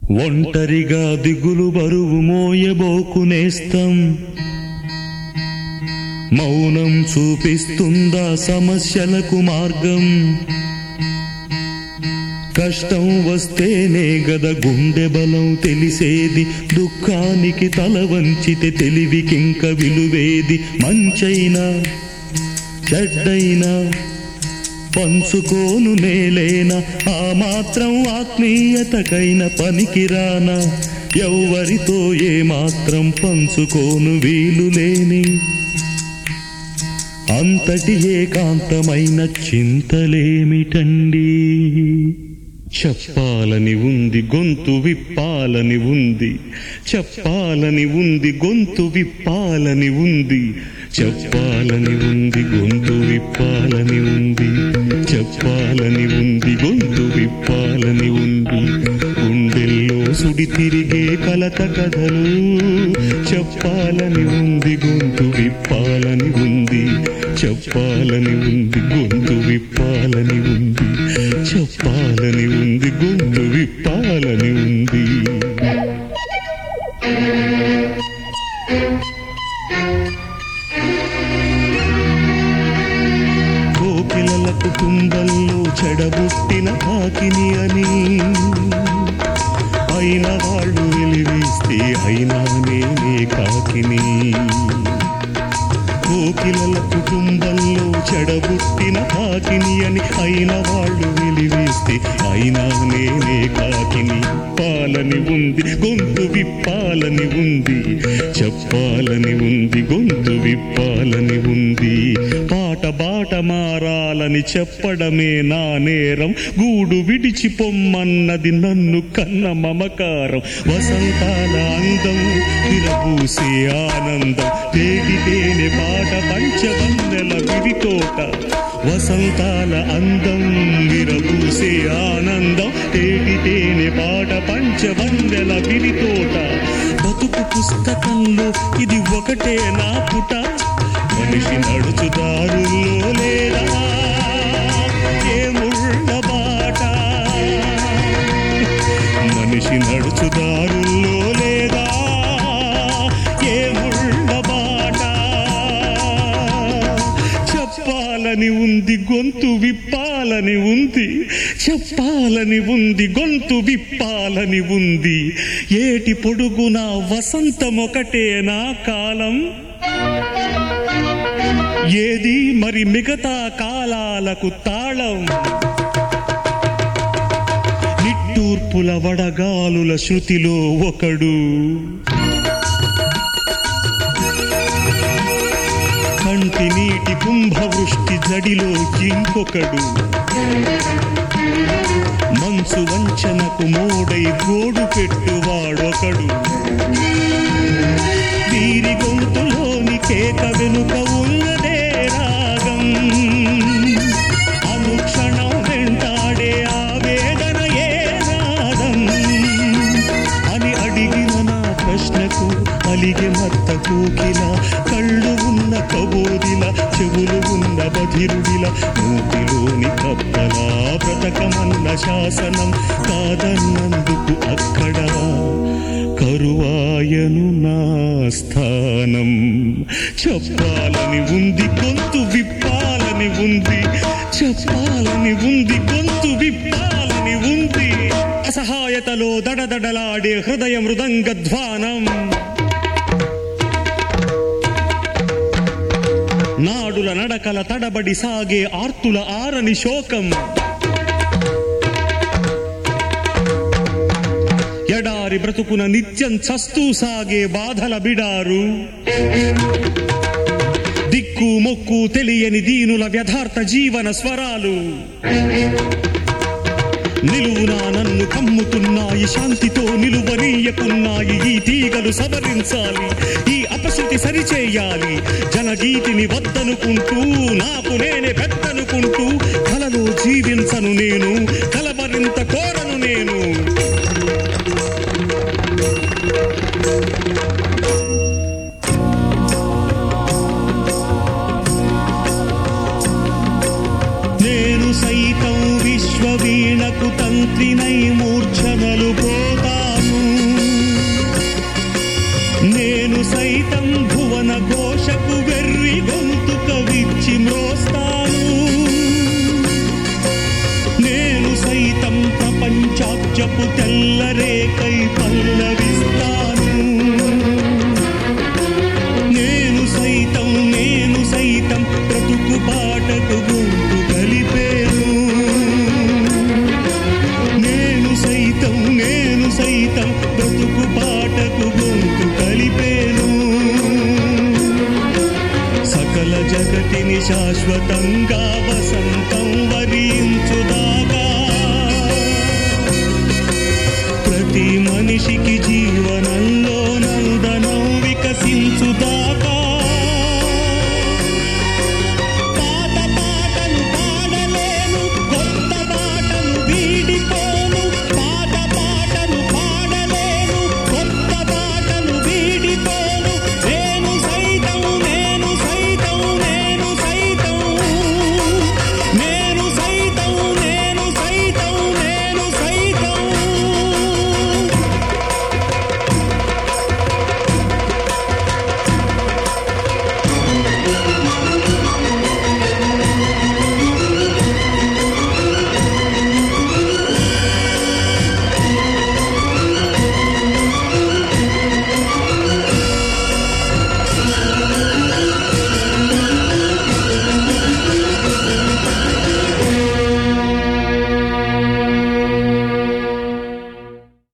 ఒంటరిగా దిగులు బరువు మోయబోకునేస్తం మౌనం చూపిస్తుందా సమస్యలకు మార్గం కష్టం వస్తేనే గద గుండె బలం తెలిసేది దుఃఖానికి తల వంచితే తెలివికింక విలువేది మంచైనా చెడ్డైనా పంచుకోను నేలేనా ఆ మాత్రం ఆత్మీయతకైన పనికిరానా ఎవ్వరితో ఏ మాత్రం పంచుకోను వీలు లేని అంతటి ఏకాంతమైన చింతలేమిటండి చెప్పాలని ఉంది గొంతు విప్పాలని ఉంది చెప్పాలని ఉంది గొంతు విప్పాలని ఉంది చెప్పాలని ఉంది గొంతు విప్పాలని ఉంది చెప్పాలని ఉంది గొంతు విప్పాలని ఉంది గుండెల్లో సుడి తిరిగే కలత కథలు చెప్పాలని ఉంది గొంతు విప్పాలని ఉంది చెప్పాలని ఉంది గొంతు విప్పాలని ఉంది చెప్పాలని ఉంది గొంతు విప్పాలని ఉంది కోకిలలకు కుండల్లో చెడబుట్టిన కాకిని అని అయిన వాళ్ళు వెలివేస్తే అయినా నేనే కాకిని కోకిలల కుటుంబంలో చెడబుట్టిన కాకిని అని అయిన వాళ్ళు వెలివేస్తే అయినా నేనే కాకిని పాలని ఉంది గొంతు విప్పాలని ఉంది చెప్పాలని ఉంది గొంతు విప్పాలని ఉంది పాట బాట మారాలని చెప్పడమే నా నేరం గూడు విడిచి పొమ్మన్నది నన్ను కన్న మమకారం వసంతాల అందం విరబూసే ఆనందం తేగితేనే పాట పంచవన్నెల విరితోట వసంతాల అందం విరబూసే ఆనందం తేగితేనే పాట పంచవన్నెల విరితోట బతుకు పుస్తకంలో ఇది ఒకటే నా పుట మనిషి నడుచుదారుల్లో లేదా ఏ ముళ్ళ బాట మనిషి నడుచుదారుల్లో లేదా ఏ ముళ్ళ బాట చెప్పాలని ఉంది గొంతు విప్పాలని ఉంది చెప్పాలని ఉంది గొంతు విప్పాలని ఉంది ఏటి పొడుగున వసంతమొకటే నా కాలం ఏది మరి మిగతా కాలాలకు తాళం నిట్టూర్పుల వడగాలుల శృతిలో ఒకడు కంటి నీటి కుంభవృష్టి జడిలో ఇంకొకడు మంచు వంచనకు మోడై గోడు పెట్టువాడొకడు వీరి గొంతులోని కేక వెనుక ఉన్నదే రాగం అనుక్షణం వెంటాడే ఆవేదన ఏ నాదం అని అడిగిన నా ప్రశ్నకు అలిగే మత్త కోకిల కళ్ళు ఉన్న కబోదిల చెవులు ఉన్న బధిరుడిల మూతిలోని కప్పలా బ్రతకమన్న శాసనం కాదన్నందుకు అక్కడ కరువాయను నా స్థానం చెప్పాలని ఉంది గొంతు విప్పాలని ఉంది చెప్పాలని ఉంది గొంతు విప్పాలని ఉంది అసహాయతలో దడదడలాడే హృదయ మృదంగ ధ్వానం నాడుల నడకల తడబడి సాగే ఆర్తుల ఆరని శోకం ఎడారి బ్రతుకున నిత్యం చస్తూ సాగే బాధల బిడారు దిక్కు మొక్కు తెలియని దీనుల వ్యథార్థ జీవన స్వరాలు నిలువునా నన్ను కమ్ముతున్నాయి శాంతితో నిలువనీయకున్నాయి ఈ తీగలు సవరించాలి ఈ అపశృతి సరిచేయాలి జనగీతిని వద్దనుకుంటూ నాకు నేనే పెద్దనుకుంటూ కలలో జీవించను నేను కలవరింత కోరను నేను నేను సైతం విశ్వవీణకు తంత్రినై మూర్ఛనలు పోతాను సైతం భువన ఘోషకు వెర్రి గొంతుక విచ్చి మ్రోస్తాను నేను సైతం ప్రపంచాబ్జపు తెల్లరేకై పల్లవిస్తాను నేను సైతం నేను సైతం బ్రతుకు పాటకు గొంతు కలిపేను నేను సైతం నేను సైతం బ్రతుకు పాటకు గొంతు కలిపేను సకల జగతిని శాశ్వతంగా వసంత